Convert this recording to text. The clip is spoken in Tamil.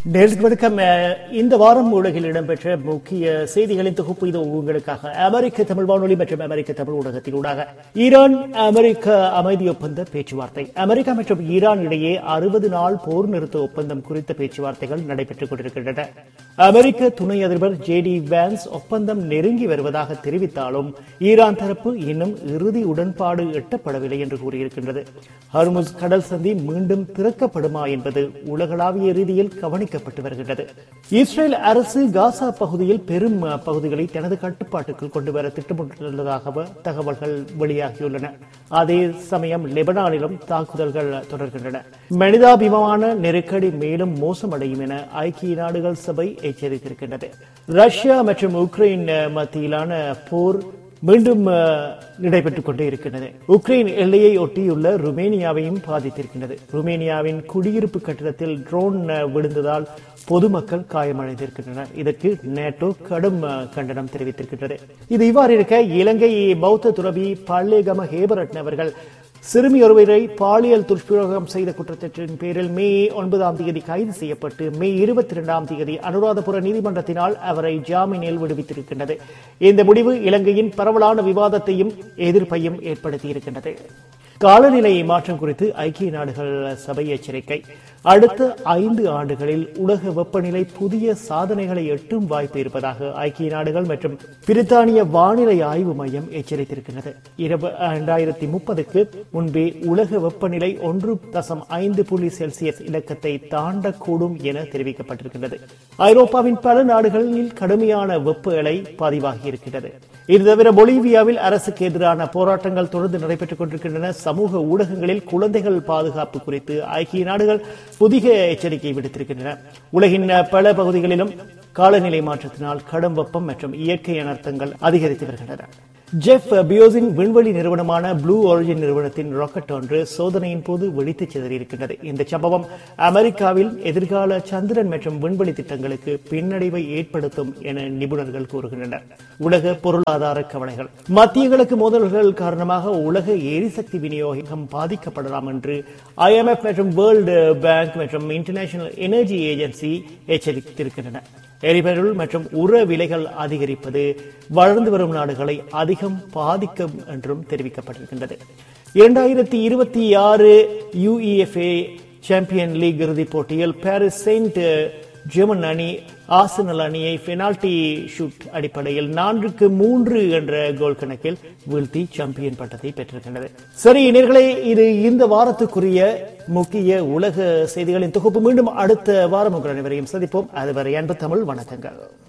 நேருக்கு வணக்கம் அஹ், இந்த வாரம் உலகில் இடம்பெற்ற முக்கிய செய்திகளின் தொகுப்பு இது உங்களுக்காக அமெரிக்க தமிழ் வானொலி மற்றும் அமெரிக்க தமிழ் ஊடகத்தினூடாக ஈரான் அமெரிக்க அமைதி ஒப்பந்த பேச்சுவார்த்தை அமெரிக்கா மற்றும் ஈரான் இடையே அறுபது நாள் போர் நிறுத்த ஒப்பந்தம் குறித்த பேச்சுவார்த்தைகள் நடைபெற்றுக் கொண்டிருக்கின்றன அமெரிக்க துணை அதிபர் ஜே டி வேன்ஸ் ஒப்பந்தம் நெருங்கி வருவதாக தெரிவித்தாலும் ஈரான் தரப்பு இன்னும் இறுதி உடன்பாடு எட்டப்படவில்லை என்று கூறியிருக்கின்றது ஹர்முஸ் கடல் சந்தி மீண்டும் திறக்கப்படுமா என்பது உலகளாவிய ரீதியில் கவனிக்கப்பட்டு வருகின்றது இஸ்ரேல் அரசு காசா பகுதியில் பெரும் அஹ், பகுதிகளை தனது கட்டுப்பாட்டுக்குள் கொண்டு வர திட்டமிட்டுள்ளதாக தகவல்கள் வெளியாகியுள்ளன அதே சமயம் லெபனானிலும் தாக்குதல்கள் தொடர்கின்றன மனிதாபிமான நெருக்கடி மேலும் மோசமடையும் என ஐக்கிய நாடுகள் சபை எச்சரித்திருக்கின்றது ரஷ்யா மற்றும் உக்ரைன் அஹ், மத்தியிலான போர் மீண்டும் அஹ், நடைபெற்றுக் கொண்டே இருக்கின்றது உக்ரைன் எல்லையை ஒட்டியுள்ள ருமேனியாவையும் பாதித்திருக்கின்றது ருமேனியாவின் குடியிருப்பு கட்டிடத்தில் ட்ரோன் அஹ், விழுந்ததால் பொதுமக்கள் காயமடைந்திருக்கின்றனர் இதற்கு நேட்டோ கடும் அஹ், கண்டனம் தெரிவித்திருக்கின்றது இது இவ்வாறு இருக்க இலங்கை பௌத்த துறவி பல்லேகம ஹேபரட்ன அவர்கள் சிறுமி ஒருவரை பாலியல் துஷ்பிரயோகம் செய்த குற்றச்சாட்டின் பேரில் மே ஒன்பதாம் தேதி கைது செய்யப்பட்டு மே இருபத்தி இரண்டாம் தேதி அனுராதபுர நீதிமன்றத்தினால் அவரை ஜாமீனில் விடுவித்திருக்கின்றது இந்த முடிவு இலங்கையின் பரவலான விவாதத்தையும் எதிர்ப்பையும் ஏற்படுத்தியிருக்கின்றது காலநிலை மாற்றம் குறித்து ஐக்கிய நாடுகள் சபை எச்சரிக்கை அடுத்த ஐந்து ஆண்டுகளில் உலக வெப்பநிலை புதிய சாதனைகளை எட்டும் வாய்ப்பு இருப்பதாக ஐக்கிய நாடுகள் மற்றும் பிரித்தானிய வானிலை ஆய்வு மையம் எச்சரித்திருக்கிறது இரண்டாயிரத்தி முப்பதுக்கு முன்பே உலக வெப்பநிலை ஒன்று தசம் ஐந்து புள்ளி செல்சியஸ் இலக்கத்தை தாண்டக்கூடும் என தெரிவிக்கப்பட்டிருக்கிறது ஐரோப்பாவின் பல நாடுகளில் கடுமையான வெப்ப அலை பதிவாகி இருக்கிறது இது தவிர பொலிவியாவில் அரசுக்கு எதிரான போராட்டங்கள் தொடர்ந்து நடைபெற்றுக் கொண்டிருக்கின்றன சமூக ஊடகங்களில் குழந்தைகள் பாதுகாப்பு குறித்து ஐக்கிய நாடுகள் புதிய எச்சரிக்கை விடுத்திருக்கின்றன உலகின் பல பகுதிகளிலும் காலநிலை மாற்றத்தினால் கடும் வெப்பம் மற்றும் இயற்கை அனர்த்தங்கள் அதிகரித்து வருகின்றன ஜெஃப் பியோஸின் விண்வெளி நிறுவனமான ப்ளூ ஒரிஜின் நிறுவனத்தின் ராக்கெட் ஒன்று சோதனையின் போது வெடித்து சிதறியிருக்கின்றது இந்த சம்பவம் அமெரிக்காவில் எதிர்கால சந்திரன் மற்றும் விண்வெளி திட்டங்களுக்கு பின்னடைவை ஏற்படுத்தும் என நிபுணர்கள் கூறுகின்றனர் உலக பொருளாதார கவலைகள் மத்திய கிழக்கு மோதல்கள் காரணமாக உலக எரிசக்தி விநியோகம் பாதிக்கப்படலாம் என்று ஐஎம்எஃப் மற்றும் வேர்ல்டு பேங்க் மற்றும் இன்டர்நேஷனல் எனர்ஜி ஏஜென்சி எச்சரித்திருக்கின்றன எரிபொருள் மற்றும் உர விலைகள் அதிகரிப்பது வளர்ந்து வரும் நாடுகளை அதிகம் பாதிக்கும் என்றும் தெரிவிக்கப்பட்டிருக்கின்றது இரண்டாயிரத்தி இருபத்தி ஆறு யுஇஎஃப்ஏ சாம்பியன் லீக் இறுதிப் போட்டியில் பாரிஸ் செயின்ட் ஜெர்மன் அணி ஆசனல் அணியை பெனால்டி ஷூட் அடிப்படையில் நான்குக்கு மூன்று என்ற கோல் கணக்கில் வீழ்த்தி சாம்பியன் பட்டத்தை பெற்றிருக்கின்றது சரி நேர்களே இது இந்த வாரத்துக்குரிய முக்கிய உலக செய்திகளின் தொகுப்பு மீண்டும் அடுத்த வாரம் உங்கள் அனைவரையும் சந்திப்போம் அதுவரை அன்பு தமிழ் வணக்கங்கள்